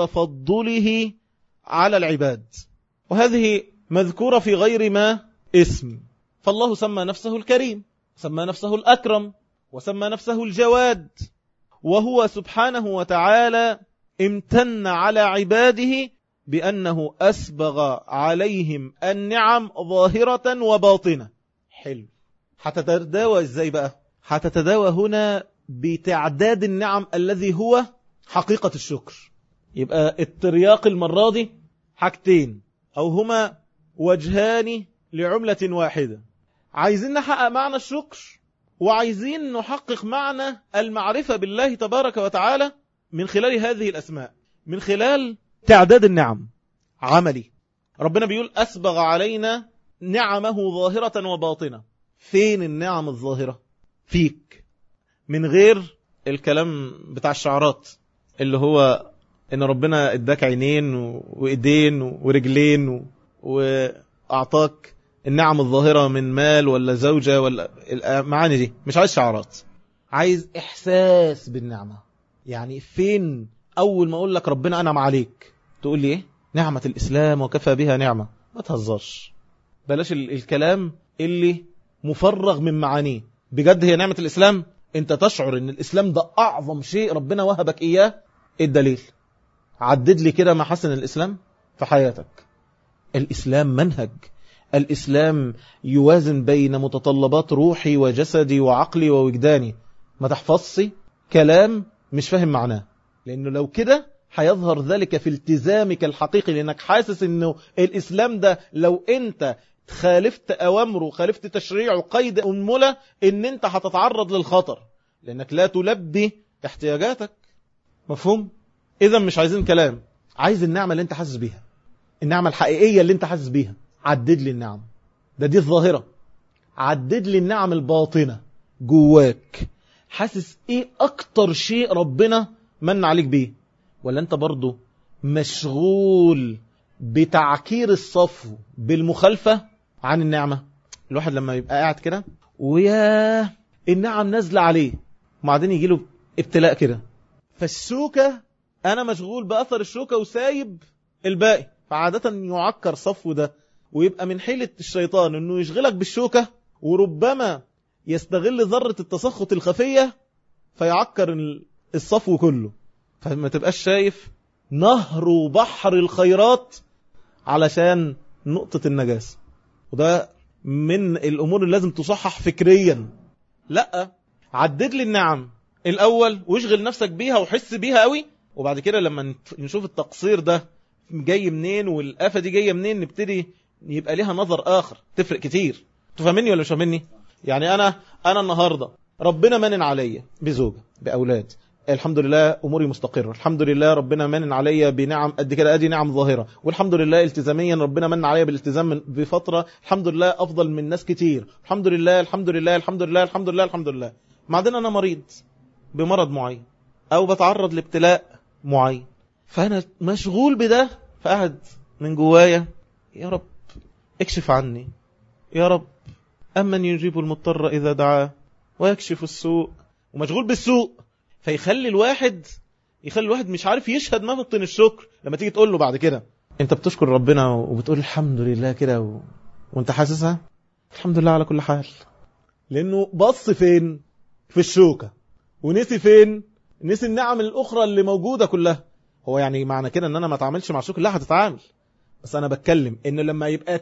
وتفضله على العباد وهذه مذكورة في غير ما اسم فالله سمى نفسه الكريم سمى نفسه الأكرم وسمى نفسه الجواد وهو سبحانه وتعالى امتن على عباده بأنه أسبغ عليهم النعم ظاهرة وباطنة حلو هتتداوى ازاي بقى هتتداوى هنا بتعداد النعم الذي هو حقيقة الشكر يبقى الترياق المرة دي حاجتين أو هما وجهان لعملة واحدة عايزين نحقق معنى الشكر وعايزين نحقق معنى المعرفة بالله تبارك وتعالى من خلال هذه الأسماء من خلال تعداد النعم عملي ربنا بيقول أسبغ علينا نعمه ظاهرة وباطنة فين النعم الظاهرة فيك من غير الكلام بتاع الشعارات اللي هو ان ربنا اداك عينين وايدين ورجلين واعطاك النعم الظاهرة من مال ولا زوجة ولا المعاني دي مش عايز شعارات عايز احساس بالنعمة يعني فين اول ما اقول لك ربنا انعم عليك تقول لي ايه نعمة الاسلام وكفى بها نعمة ما تهزرش بلاش الكلام اللي مفرغ من معانيه بجد هي نعمة الاسلام انت تشعر ان الاسلام ده اعظم شيء ربنا وهبك اياه ايه الدليل عدد لي كده محاسن الاسلام في حياتك الاسلام منهج الإسلام يوازن بين متطلبات روحي وجسدي وعقلي ووجداني ما تحفظش كلام مش فاهم معناه لأنه لو كده هيظهر ذلك في التزامك الحقيقي لأنك حاسس أنه الإسلام ده لو أنت خالفت أوامره خالفت تشريعه قيد أنملة أن أنت هتتعرض للخطر لأنك لا تلبي احتياجاتك مفهوم؟ إذا مش عايزين كلام عايز النعمة اللي أنت حاسس بيها النعمة الحقيقية اللي أنت حاسس بيها عدد لي النعم ده دي الظاهرة عدد لي النعم الباطنة جواك حاسس ايه اكتر شيء ربنا من عليك بيه ولا انت برضو مشغول بتعكير الصفو بالمخالفة عن النعمة الواحد لما يبقى قاعد كده ويا النعم نازلة عليه وبعدين يجي له ابتلاء كده فالشوكة أنا مشغول بأثر الشوكة وسايب الباقي فعادة يعكر صفو ده ويبقى من حيلة الشيطان أنه يشغلك بالشوكة وربما يستغل ذرة التسخط الخفية فيعكر الصفو كله فما تبقاش شايف نهر وبحر الخيرات علشان نقطة النجاسة وده من الأمور اللي لازم تصحح فكريا لا عدد لي النعم الأول واشغل نفسك بيها وحس بيها قوي وبعد كده لما نشوف التقصير ده جاي منين والآفة دي جاية منين نبتدي يبقى ليها نظر آخر تفرق كتير تفهمني ولا مش فاهمني يعني أنا أنا النهاردة ربنا منن عليا بزوجة بأولاد الحمد لله اموري مستقره الحمد لله ربنا من عليا بنعم قد كده ادي نعم ظاهره والحمد لله التزاميا ربنا من عليا بالالتزام بفتره الحمد لله افضل من ناس كتير الحمد لله الحمد لله الحمد لله الحمد لله الحمد لله بعدين انا مريض بمرض معين او بتعرض لابتلاء معين فانا مشغول بده فقعد من جوايا يا رب اكشف عني يا رب امن يجيب المضطر اذا دعاه ويكشف السوء ومشغول بالسوء فيخلي الواحد يخلي الواحد مش عارف يشهد مبطن الشكر لما تيجي تقول له بعد كده انت بتشكر ربنا وبتقول الحمد لله كده و... وانت حاسسها الحمد لله على كل حال لانه بص فين في الشوكة ونسي فين نسي النعم الاخرى اللي موجودة كلها هو يعني معنى كده ان انا ما اتعاملش مع الشوكة لا هتتعامل بس انا بتكلم ان لما يبقى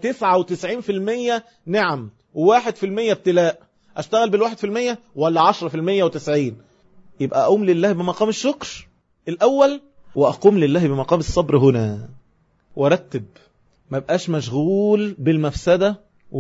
99% نعم و1% ابتلاء اشتغل بالواحد في المية ولا عشرة في المية وتسعين يبقى أقوم لله بمقام الشكر الأول وأقوم لله بمقام الصبر هنا ورتب ما بقاش مشغول بالمفسدة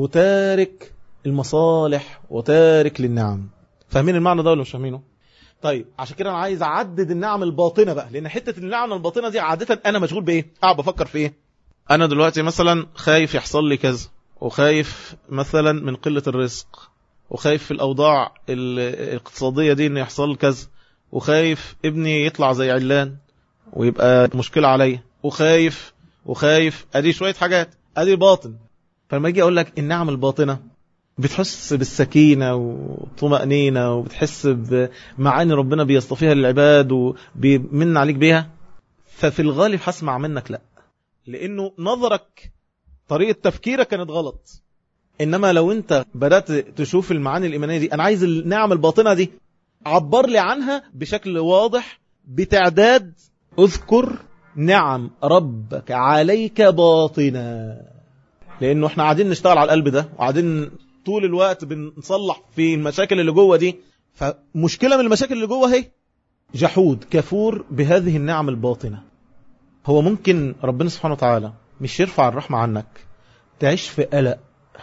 وتارك المصالح وتارك للنعم فاهمين المعنى ده ولا مش فاهمينه طيب عشان كده انا عايز اعدد النعم الباطنه بقى لان حته النعم الباطنه دي عاده انا مشغول بايه قاعد بفكر في ايه انا دلوقتي مثلا خايف يحصل لي كذا وخايف مثلا من قله الرزق وخايف في الأوضاع الاقتصادية دي إن يحصل كذا وخايف ابني يطلع زي علان ويبقى مشكلة عليا وخايف وخايف أدي شوية حاجات أدي باطن فلما يجي أقول لك النعم الباطنة بتحس بالسكينة وطمأنينة وبتحس بمعاني ربنا بيصطفيها للعباد وبيمن عليك بيها ففي الغالب هسمع منك لا لأنه نظرك طريقة تفكيرك كانت غلط انما لو انت بدأت تشوف المعاني الايمانية دي انا عايز النعم الباطنة دي عبر لي عنها بشكل واضح بتعداد اذكر نعم ربك عليك باطنا لانه احنا قاعدين نشتغل على القلب ده وقاعدين طول الوقت بنصلح في المشاكل اللي جوه دي فمشكلة من المشاكل اللي جوه هي جحود كفور بهذه النعم الباطنة هو ممكن ربنا سبحانه وتعالى مش يرفع الرحمة عنك تعيش في قلق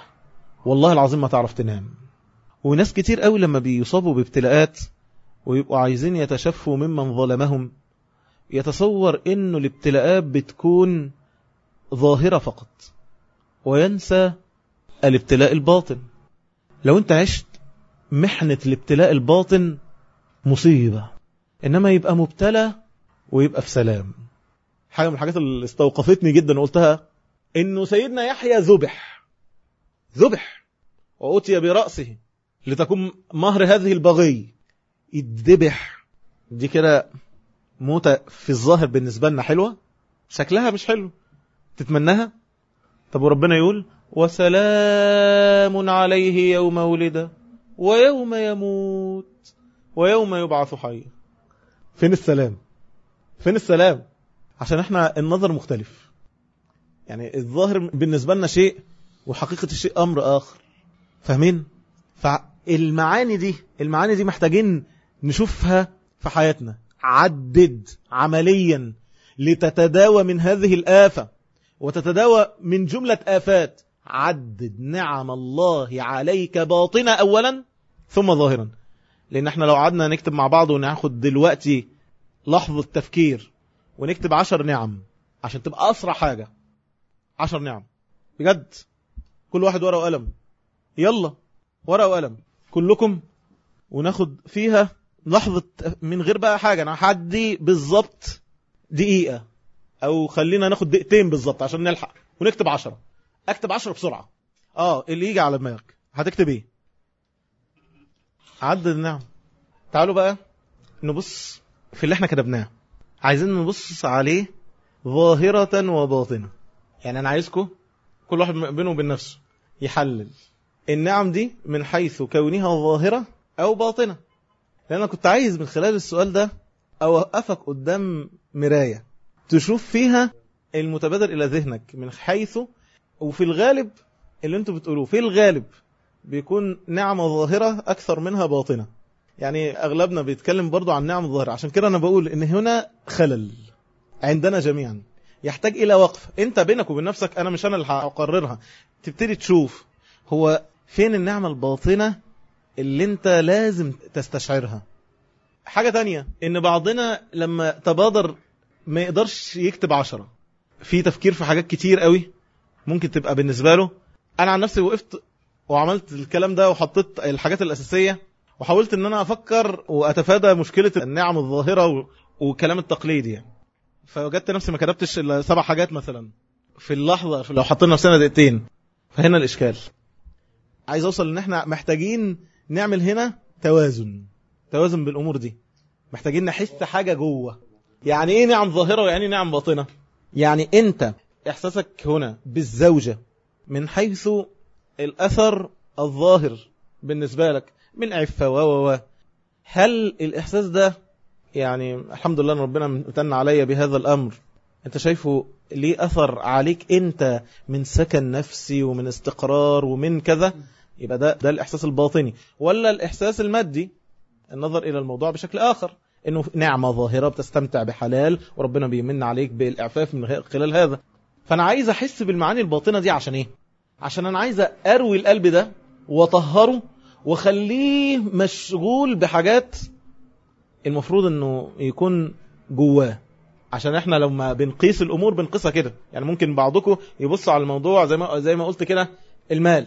والله العظيم ما تعرف تنام وناس كتير قوي لما بيصابوا بابتلاءات ويبقوا عايزين يتشفوا ممن ظلمهم يتصور انه الابتلاءات بتكون ظاهرة فقط وينسى الابتلاء الباطن لو انت عشت محنة الابتلاء الباطن مصيبة انما يبقى مبتلى ويبقى في سلام حاجة من الحاجات اللي استوقفتني جدا وقلتها انه سيدنا يحيى ذبح ذبح وأتي برأسه لتكون مهر هذه البغي يتذبح دي كده موتة في الظاهر بالنسبة لنا حلوة شكلها مش حلو تتمناها طب وربنا يقول وسلام عليه يوم ولد ويوم يموت ويوم يبعث حيا فين السلام فين السلام عشان احنا النظر مختلف يعني الظاهر بالنسبة لنا شيء وحقيقة الشيء أمر آخر فاهمين فالمعاني دي المعاني دي محتاجين نشوفها في حياتنا عدد عمليا لتتداوى من هذه الآفة وتتداوى من جملة آفات عدد نعم الله عليك باطنة أولا ثم ظاهرا لأن احنا لو قعدنا نكتب مع بعض وناخد دلوقتي لحظة تفكير ونكتب عشر نعم عشان تبقى أسرع حاجة عشر نعم بجد كل واحد ورقة وقلم يلا ورقة وقلم كلكم وناخد فيها لحظة من غير بقى حاجة انا هعدي بالظبط دقيقة او خلينا ناخد دقيقتين بالظبط عشان نلحق ونكتب عشرة اكتب عشرة بسرعة اه اللي يجي على دماغك هتكتب ايه عدد النعم تعالوا بقى نبص في اللي احنا كتبناه عايزين نبص عليه ظاهرة وباطنة يعني انا عايزكم كل واحد بينه وبين نفسه يحلل النعم دي من حيث كونها ظاهرة او باطنة لان انا كنت عايز من خلال السؤال ده اوقفك قدام مراية تشوف فيها المتبادر الى ذهنك من حيث وفي الغالب اللي انتوا بتقولوه في الغالب بيكون نعمة ظاهرة اكثر منها باطنة يعني اغلبنا بيتكلم برضو عن نعم الظاهرة عشان كده انا بقول ان هنا خلل عندنا جميعا يحتاج الى وقف انت بينك وبين نفسك انا مش انا اللي هقررها تبتدي تشوف هو فين النعمة الباطنة اللي انت لازم تستشعرها حاجة تانية ان بعضنا لما تبادر ما يقدرش يكتب عشرة في تفكير في حاجات كتير قوي ممكن تبقى بالنسبة له انا عن نفسي وقفت وعملت الكلام ده وحطيت الحاجات الاساسية وحاولت ان انا افكر واتفادى مشكلة النعم الظاهرة والكلام التقليدي يعني. فوجدت نفسي ما كتبتش الا سبع حاجات مثلا في اللحظة لو حطينا نفسنا دقيقتين فهنا الاشكال عايز اوصل ان احنا محتاجين نعمل هنا توازن توازن بالامور دي محتاجين نحس حاجة جوه يعني ايه نعم ظاهرة ويعني ايه نعم باطنة يعني انت احساسك هنا بالزوجة من حيث الاثر الظاهر بالنسبة لك من عفة و و هل الاحساس ده يعني الحمد لله ان ربنا امتن عليا بهذا الامر انت شايفه ليه اثر عليك انت من سكن نفسي ومن استقرار ومن كذا يبقى ده ده الاحساس الباطني ولا الاحساس المادي النظر الى الموضوع بشكل اخر انه نعمة ظاهرة بتستمتع بحلال وربنا بيمن عليك بالاعفاف من خلال هذا فانا عايز احس بالمعاني الباطنة دي عشان ايه عشان انا عايز اروي القلب ده واطهره وخليه مشغول بحاجات المفروض انه يكون جواه عشان احنا لما بنقيس الامور بنقيسها كده يعني ممكن بعضكم يبص على الموضوع زي ما زي ما قلت كده المال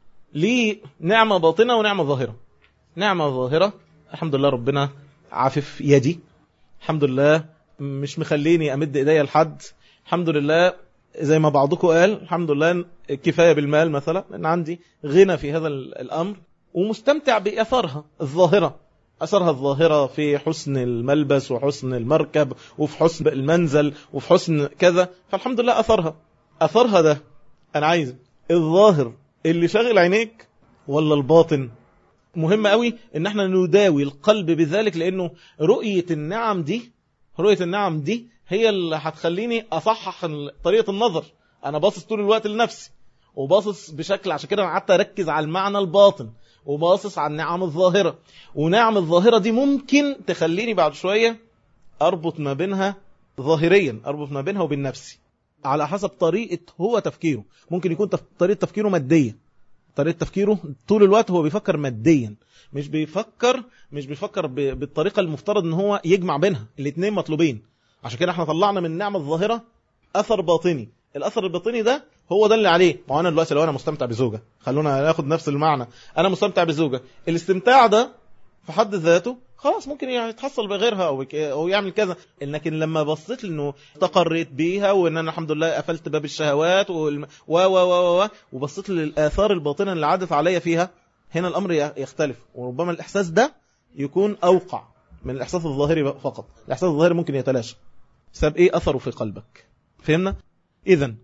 ليه نعمة باطنة ونعمة ظاهرة نعمة ظاهرة الحمد لله ربنا عافف يدي الحمد لله مش مخليني امد ايديا لحد الحمد لله زي ما بعضكم قال الحمد لله كفاية بالمال مثلا ان عندي غنى في هذا الامر ومستمتع باثارها الظاهرة أثرها الظاهرة في حسن الملبس وحسن المركب وفي حسن المنزل وفي حسن كذا فالحمد لله أثرها أثرها ده أنا عايز الظاهر اللي شاغل عينيك ولا الباطن مهم قوي ان احنا نداوي القلب بذلك لانه رؤية النعم دي رؤية النعم دي هي اللي هتخليني اصحح طريقة النظر انا باصص طول الوقت لنفسي وباصص بشكل عشان كده انا قعدت اركز على المعنى الباطن وباصص على النعم الظاهرة ونعم الظاهرة دي ممكن تخليني بعد شوية أربط ما بينها ظاهريا أربط ما بينها وبين نفسي على حسب طريقة هو تفكيره ممكن يكون تف... طريقة تفكيره مادية طريقة تفكيره طول الوقت هو بيفكر ماديا مش بيفكر مش بيفكر ب... بالطريقة المفترض ان هو يجمع بينها الاثنين مطلوبين عشان كده احنا طلعنا من النعمة الظاهرة أثر باطني الاثر الباطني ده هو ده اللي عليه ما انا دلوقتي لو انا مستمتع بزوجه خلونا ناخد نفس المعنى انا مستمتع بزوجه الاستمتاع ده في حد ذاته خلاص ممكن يتحصل بغيرها او او يعمل كذا لكن لما بصيت انه استقريت بيها وان انا الحمد لله قفلت باب الشهوات و و و وبصيت للاثار الباطنه اللي عدت عليا فيها هنا الامر يختلف وربما الاحساس ده يكون اوقع من الاحساس الظاهري فقط الاحساس الظاهري ممكن يتلاشى بسبب ايه اثره في قلبك فهمنا إذا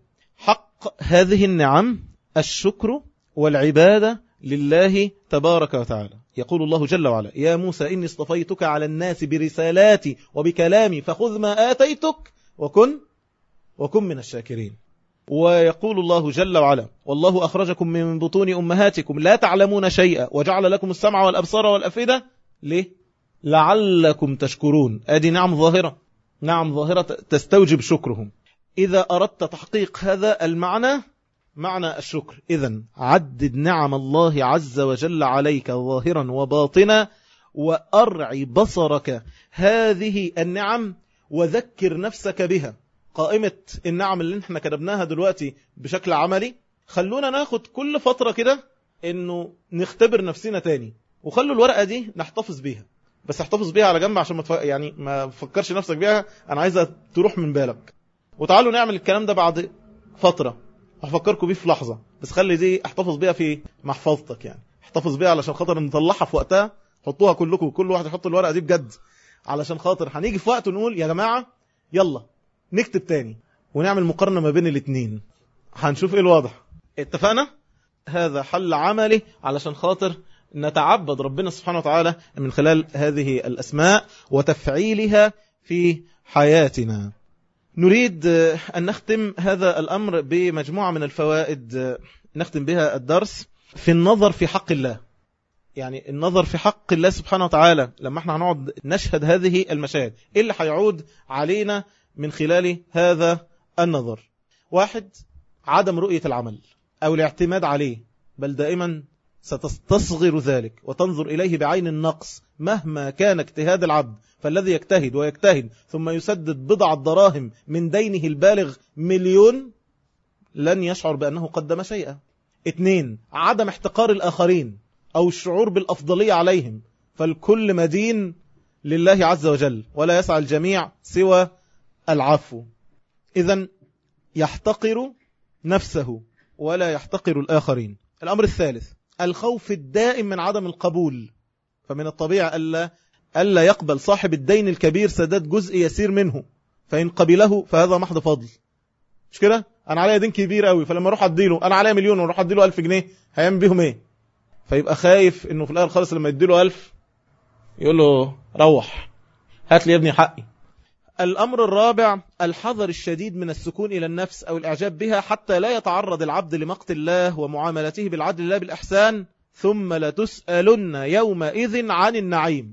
حق هذه النعم الشكر والعبادة لله تبارك وتعالى يقول الله جل وعلا يا موسى إني اصطفيتك على الناس برسالاتي وبكلامي فخذ ما آتيتك وكن وكن من الشاكرين ويقول الله جل وعلا والله أخرجكم من بطون أمهاتكم لا تعلمون شيئا وجعل لكم السمع والأبصار والأفئدة ليه؟ لعلكم تشكرون ادي نعم ظاهرة نعم ظاهرة تستوجب شكرهم إذا أردت تحقيق هذا المعنى معنى الشكر إذا عدد نعم الله عز وجل عليك ظاهرا وباطنا وأرعي بصرك هذه النعم وذكر نفسك بها قائمة النعم اللي احنا كتبناها دلوقتي بشكل عملي خلونا ناخد كل فترة كده انه نختبر نفسنا تاني وخلوا الورقة دي نحتفظ بيها بس احتفظ بيها على جنب عشان ما تف... يعني ما تفكرش نفسك بيها انا عايزها تروح من بالك وتعالوا نعمل الكلام ده بعد فترة هفكركم بيه في لحظة بس خلي دي احتفظ بيها في محفظتك يعني احتفظ بيها علشان خاطر نطلعها في وقتها حطوها كلكم كل واحد يحط الورقة دي بجد علشان خاطر هنيجي في وقت ونقول يا جماعة يلا نكتب تاني ونعمل مقارنة ما بين الاتنين هنشوف ايه الواضح اتفقنا هذا حل عملي علشان خاطر نتعبد ربنا سبحانه وتعالى من خلال هذه الأسماء وتفعيلها في حياتنا نريد أن نختم هذا الأمر بمجموعة من الفوائد نختم بها الدرس في النظر في حق الله يعني النظر في حق الله سبحانه وتعالى لما احنا هنقعد نشهد هذه المشاهد ايه اللي هيعود علينا من خلال هذا النظر واحد عدم رؤية العمل او الاعتماد عليه بل دائما ستستصغر ذلك وتنظر إليه بعين النقص مهما كان اجتهاد العبد فالذي يجتهد ويجتهد ثم يسدد بضع دراهم من دينه البالغ مليون لن يشعر بأنه قدم شيئا اثنين عدم احتقار الآخرين أو الشعور بالأفضلية عليهم فالكل مدين لله عز وجل ولا يسعى الجميع سوى العفو إذا يحتقر نفسه ولا يحتقر الآخرين الأمر الثالث الخوف الدائم من عدم القبول فمن الطبيعة ألا, ألا يقبل صاحب الدين الكبير سداد جزء يسير منه فإن قبله فهذا محض فضل مش كده أنا عليا دين كبير قوي فلما أروح أديله أنا عليا مليون وأروح أديله ألف جنيه هيعمل بيهم إيه فيبقى خايف إنه في الآخر خالص لما يديله ألف يقول له روح هات لي يا ابني حقي الأمر الرابع الحذر الشديد من السكون إلى النفس أو الإعجاب بها حتى لا يتعرض العبد لمقت الله ومعاملته بالعدل لا بالإحسان ثم لتسألن يومئذ عن النعيم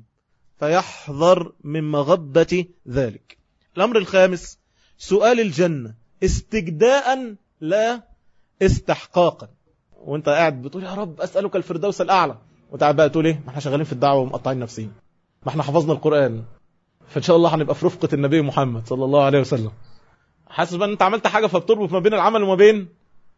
فيحذر من مغبة ذلك الأمر الخامس سؤال الجنة استجداء لا استحقاقا وانت قاعد بتقول يا رب أسألك الفردوس الأعلى وانت قاعد بقى تقول ايه ما احنا شغالين في الدعوة ومقطعين نفسين ما احنا حفظنا القرآن فان شاء الله هنبقى في رفقة النبي محمد صلى الله عليه وسلم حاسس بقى ان انت عملت حاجة فبتربط ما بين العمل وما بين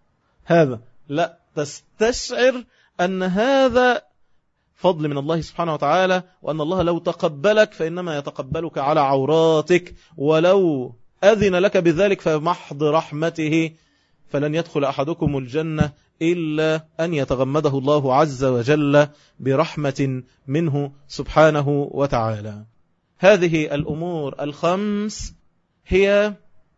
هذا لا تستشعر ان هذا فضل من الله سبحانه وتعالى وأن الله لو تقبلك فإنما يتقبلك على عوراتك ولو أذن لك بذلك فمحض رحمته فلن يدخل أحدكم الجنة إلا أن يتغمده الله عز وجل برحمة منه سبحانه وتعالى هذه الأمور الخمس هي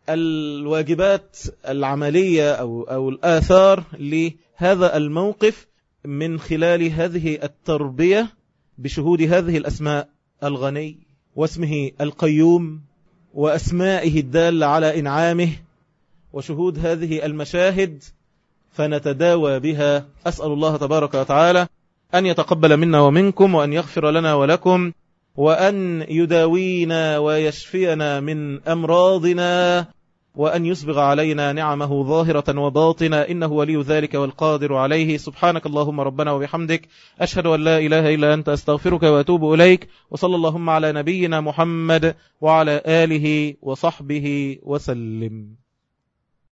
الواجبات العملية أو, أو الآثار لهذا الموقف من خلال هذه التربية بشهود هذه الأسماء الغني واسمه القيوم وأسمائه الدالة على إنعامه وشهود هذه المشاهد فنتداوى بها أسأل الله تبارك وتعالى أن يتقبل منا ومنكم وأن يغفر لنا ولكم وأن يداوينا ويشفينا من أمراضنا وأن يسبغ علينا نعمه ظاهرة وباطنة إنه ولي ذلك والقادر عليه سبحانك اللهم ربنا وبحمدك أشهد أن لا إله إلا أنت أستغفرك وأتوب إليك وصلى اللهم على نبينا محمد وعلى آله وصحبه وسلم